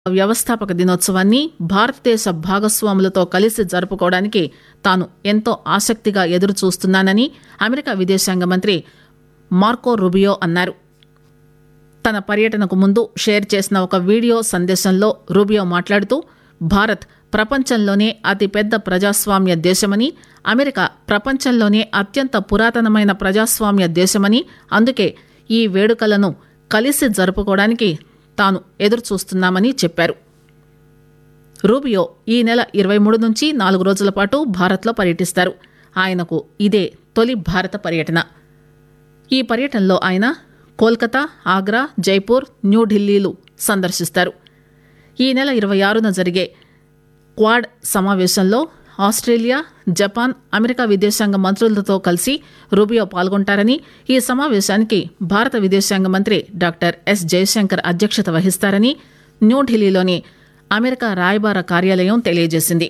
వ్యవస్థాపక దినోత్సవాన్ని భారతదేశ భాగస్వాములతో కలిసి జరుపుకోవడానికి తాను ఎంతో ఆసక్తిగా ఎదురు చూస్తున్నానని అమెరికా విదేశాంగ మంత్రి మార్కో రుబియో అన్నారు తన పర్యటనకు ముందు షేర్ చేసిన ఒక వీడియో సందేశంలో రూబియో మాట్లాడుతూ భారత్ ప్రపంచంలోనే అతిపెద్ద ప్రజాస్వామ్య దేశమని అమెరికా ప్రపంచంలోనే అత్యంత పురాతనమైన ప్రజాస్వామ్య దేశమని అందుకే ఈ వేడుకలను కలిసి జరుపుకోవడానికి తాను ఎదురుచూస్తున్నామని చెప్పారు రూబియో ఈ నెల ఇరవై మూడు నుంచి నాలుగు రోజుల పాటు భారత్లో పర్యటిస్తారు ఆయనకు ఇదే తొలి భారత పర్యటన ఈ పర్యటనలో ఆయన కోల్కతా ఆగ్రా జైపూర్ న్యూఢిల్లీలు సందర్శిస్తారు ఈ నెల ఇరవై ఆరున జరిగే క్వాడ్ సమావేశంలో ఆస్ట్రేలియా జపాన్ అమెరికా విదేశాంగ మంత్రులతో కలిసి రూబియో పాల్గొంటారని ఈ సమావేశానికి భారత విదేశాంగ మంత్రి డాక్టర్ ఎస్ జయశంకర్ అధ్యక్షత వహిస్తారని న్యూఢిల్లీలోని అమెరికా రాయబార కార్యాలయం తెలియజేసింది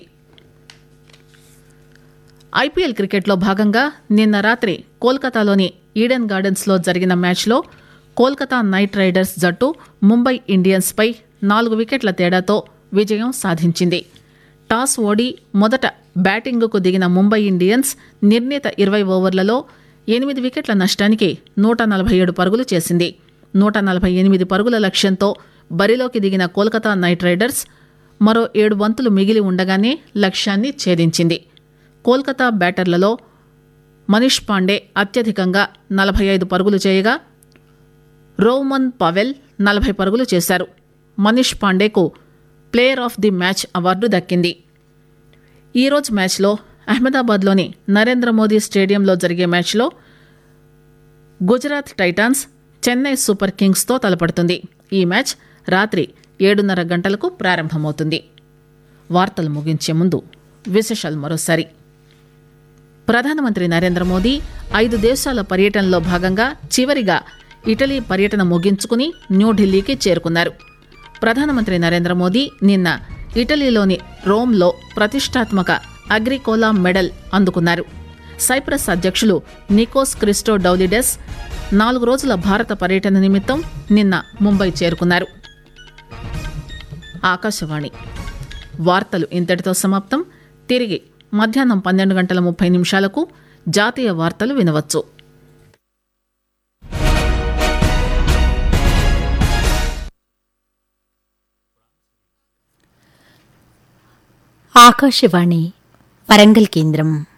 ఐపీఎల్ క్రికెట్లో భాగంగా నిన్న రాత్రి కోల్కతాలోని ఈడెన్ గార్డెన్స్లో జరిగిన మ్యాచ్లో కోల్కతా నైట్ రైడర్స్ జట్టు ముంబై ఇండియన్స్పై నాలుగు వికెట్ల తేడాతో విజయం సాధించింది టాస్ ఓడి మొదట బ్యాటింగుకు దిగిన ముంబై ఇండియన్స్ నిర్ణీత ఇరవై ఓవర్లలో ఎనిమిది వికెట్ల నష్టానికి నూట నలభై ఏడు పరుగులు చేసింది నూట నలభై ఎనిమిది పరుగుల లక్ష్యంతో బరిలోకి దిగిన కోల్కతా నైట్ రైడర్స్ మరో ఏడు బంతులు మిగిలి ఉండగానే లక్ష్యాన్ని ఛేదించింది కోల్కతా బ్యాటర్లలో మనీష్ పాండే అత్యధికంగా నలభై ఐదు పరుగులు చేయగా రోమన్ పవెల్ నలభై పరుగులు చేశారు మనీష్ పాండేకు player of the match award దక్కింది ఈరోజు మ్యాచ్లో అహ్మదాబాద్లోని నరేంద్ర మోదీ స్టేడియంలో జరిగే మ్యాచ్లో గుజరాత్ టైటాన్స్ చెన్నై సూపర్ కింగ్స్తో తలపడుతుంది ఈ మ్యాచ్ రాత్రి ఏడున్నర గంటలకు ప్రారంభమవుతుంది వార్తలు ముగించే ముందు విశేషాలు మరోసారి ప్రధానమంత్రి నరేంద్ర మోదీ ఐదు దేశాల పర్యటనలో భాగంగా చివరిగా ఇటలీ పర్యటన ముగించుకుని న్యూఢిల్లీకి చేరుకున్నారు ప్రధానమంత్రి నరేంద్ర మోదీ నిన్న ఇటలీలోని రోమ్లో ప్రతిష్టాత్మక అగ్రికోలా మెడల్ అందుకున్నారు సైప్రస్ అధ్యక్షులు నికోస్ క్రిస్టో డౌలిడెస్ నాలుగు రోజుల భారత పర్యటన నిమిత్తం నిన్న ముంబై చేరుకున్నారు ఆకాశవాణి వార్తలు ఇంతటితో సమాప్తం తిరిగి మధ్యాహ్నం పన్నెండు గంటల ముప్పై నిమిషాలకు జాతీయ వార్తలు వినవచ్చు ఆకాశవాణి వరంగల్ కేంద్రం